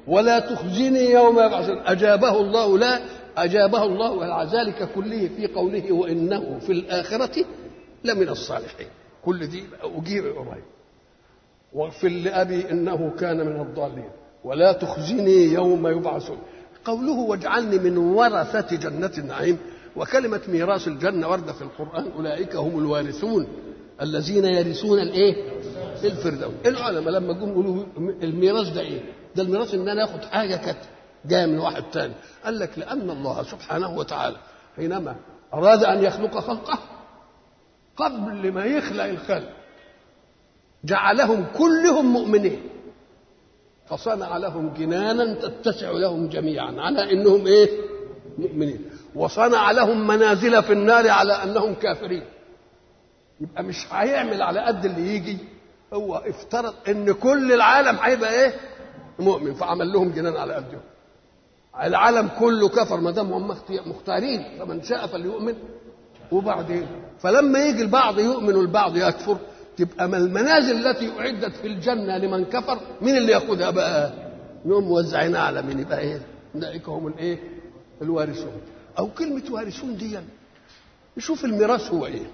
ولا تخزني يوم يبعثون أجابه الله لا أجابه الله على ذلك كله في قوله وإنه في الآخرة لمن الصالحين كل دي أجيب قريب واغفر لأبي إنه كان من الضالين ولا تخزني يوم يبعثون قوله واجعلني من ورثة جنة النعيم وكلمة ميراث الجنة وردة في القرآن أولئك هم الوارثون الذين يرثون الإيه؟ الفردوس العلماء لما جم يقولوا الميراث ده إيه؟ ده الميراث إن أنا آخد حاجة كانت جاية من واحد تاني قال لك لأن الله سبحانه وتعالى حينما أراد أن يخلق خلقه قبل ما يخلق الخلق جعلهم كلهم مؤمنين فصنع لهم جنانا تتسع لهم جميعا على انهم ايه مؤمنين وصنع لهم منازل في النار على انهم كافرين يبقى مش هيعمل على قد اللي يجي هو افترض ان كل العالم هيبقى ايه مؤمن فعمل لهم جنان على قدهم العالم كله كفر ما دام هم مختارين فمن شاء فليؤمن وبعدين فلما يجي البعض يؤمن والبعض يكفر تبقى ما المنازل التي اعدت في الجنه لمن كفر مين اللي ياخذها بقى؟ نقوم موزعينها على مين يبقى ايه؟ اولئك هم الايه؟ الوارثون او كلمه وارثون دي نشوف الميراث هو ايه؟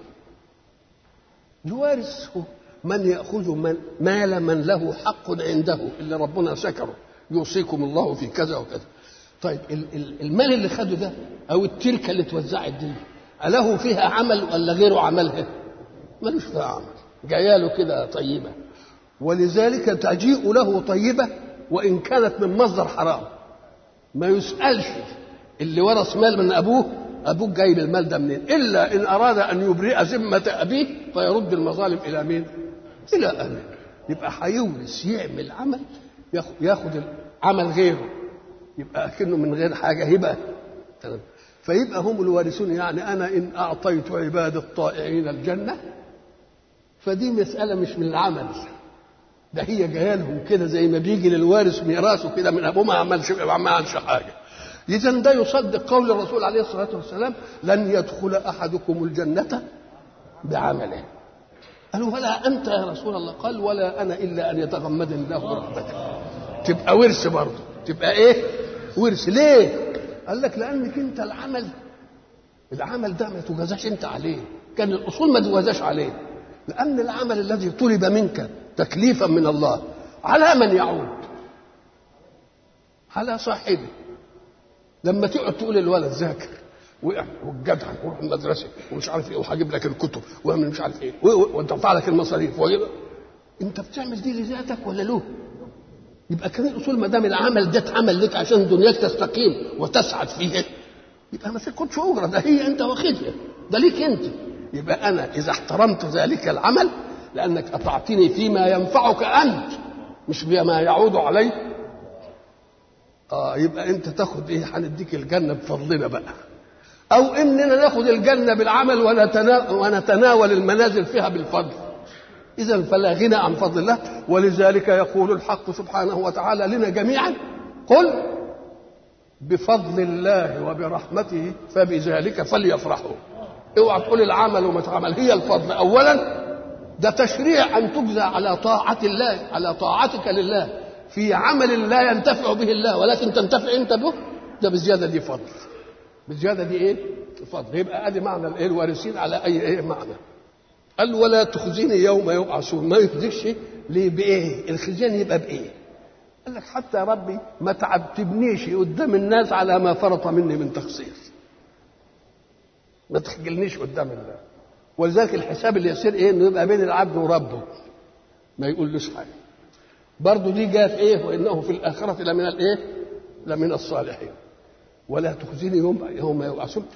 الوارث هو من ياخذ من مال من له حق عنده اللي ربنا سكره يوصيكم الله في كذا وكذا طيب المال اللي خده ده او التركه اللي اتوزعت دي أله فيها عمل ولا غيره عملها؟ ملوش فيها عمل جايه له كده طيبه ولذلك تجيء له طيبه وان كانت من مصدر حرام ما يسالش اللي ورث مال من ابوه ابوك جايب المال ده منين الا ان اراد ان يبرئ ذمه ابيه فيرد المظالم الى مين الى ابيه يبقى هيورث يعمل عمل ياخد عمل غيره يبقى كأنه من غير حاجه هبه فيبقى هم الوارثون يعني انا ان اعطيت عباد الطائعين الجنه فدي مسألة مش من العمل ده هي جايه لهم كده زي ما بيجي للوارث ميراثه كده من ابوه ما عملش ما عملش حاجه اذا ده يصدق قول الرسول عليه الصلاه والسلام لن يدخل احدكم الجنه بعمله قالوا ولا انت يا رسول الله قال ولا انا الا ان يتغمدني الله رحمته تبقى ورث برضه تبقى ايه ورث ليه قال لك لانك انت العمل العمل ده ما تجازاش انت عليه كان الاصول ما تجازاش عليه لأن العمل الذي طلب منك تكليفا من الله على من يعود؟ على صاحبه لما تقعد تقول للولد ذاكر والجدع وروح المدرسه ومش عارف ايه وهجيب لك الكتب واعمل مش عارف ايه وادفع لك المصاريف وجيب انت بتعمل دي لذاتك ولا له؟ يبقى كان الاصول ما دام العمل ده اتعمل لك عشان دنياك تستقيم وتسعد فيها يبقى ما تاخدش اجره ده هي انت واخدها ده ليك انت يبقى انا اذا احترمت ذلك العمل لانك اطعتني فيما ينفعك انت مش بما يعود عليك اه يبقى انت تاخد ايه هنديك الجنه بفضلنا بقى او اننا ناخد الجنه بالعمل ونتنا... ونتناول المنازل فيها بالفضل اذا فلا غنى عن فضل الله ولذلك يقول الحق سبحانه وتعالى لنا جميعا قل بفضل الله وبرحمته فبذلك فليفرحوا اوعى تقول العمل وما تعمل هي الفضل اولا ده تشريع ان تجزى على طاعه الله على طاعتك لله في عمل لا ينتفع به الله ولكن تنتفع انت به ده بزياده دي فضل بزياده دي ايه فضل يبقى ادي معنى الايه الوارثين على اي ايه معنى قال ولا تخزيني يوم يبعثون ما يخزيش ليه بايه الخزيان يبقى بايه قال لك حتى ربي ما تعتبنيش قدام الناس على ما فرط مني من تقصير ما تخجلنيش قدام الله ولذلك الحساب اللي يصير ايه انه يبقى بين العبد وربه ما يقولوش حاجه برضه دي جاء في ايه وانه في الاخره لمن الايه لمن الصالحين ولا تخزيني يوم يوم يبعثون